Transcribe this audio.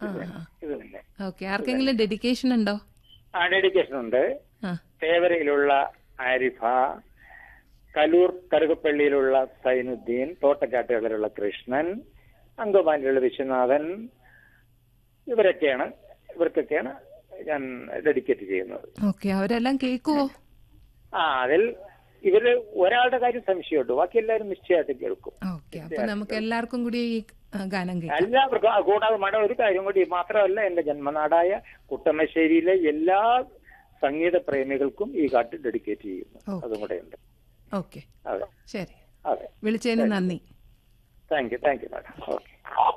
ഇത് തന്നെ. ഇത് തന്നെ ഓക്കെ ആർക്കെങ്കിലും ഡെഡിക്കേഷൻ ഉണ്ടോ ആ ഡെഡിക്കേഷൻ ഉണ്ട് ആ തേവരയിലുള്ള ആരിഫ കലൂർ കറുകപ്പള്ളിയിലുള്ള സൈനുദ്ദീൻ തോട്ടക്കാട്ടുകളിലുള്ള കൃഷ്ണൻ അങ്കമാലിയിലുള്ള വിശ്വനാഥൻ ഇവരൊക്കെയാണ് ഇവർക്കൊക്കെയാണ് ഞാൻ ഡെഡിക്കേറ്റ് ചെയ്യുന്നത് ഓക്കെ അവരെല്ലാം കേൾക്കുവോ ആ അതിൽ ഇവര് ഒരാളുടെ കാര്യം സംശയമുണ്ട് ബാക്കി എല്ലാവരും നിശ്ചയമായിട്ട് കേൾക്കും ഓക്കെ അപ്പൊ നമുക്ക് എല്ലാവർക്കും കൂടി ഈ ആ, ഗാനം കേൾക്കാം എല്ലാവർക്കും ആ, കൂടാതെ മട ഒരു കാര്യം കൂടി മാത്രമല്ല എന്റെ ജന്മനാടായ കുട്ടമശ്ശേരിയിലെ എല്ലാ സംഗീത പ്രേമികൾക്കും ഈ കാട്ട് ഡെഡിക്കേറ്റ് ചെയ്യുന്നു ഓക്കെ. അതും കൂടെ ഉണ്ട് ഓക്കെ അതെ ശരി അതെ വിളിച്ചതിന് നന്ദി thank you thank you madam okay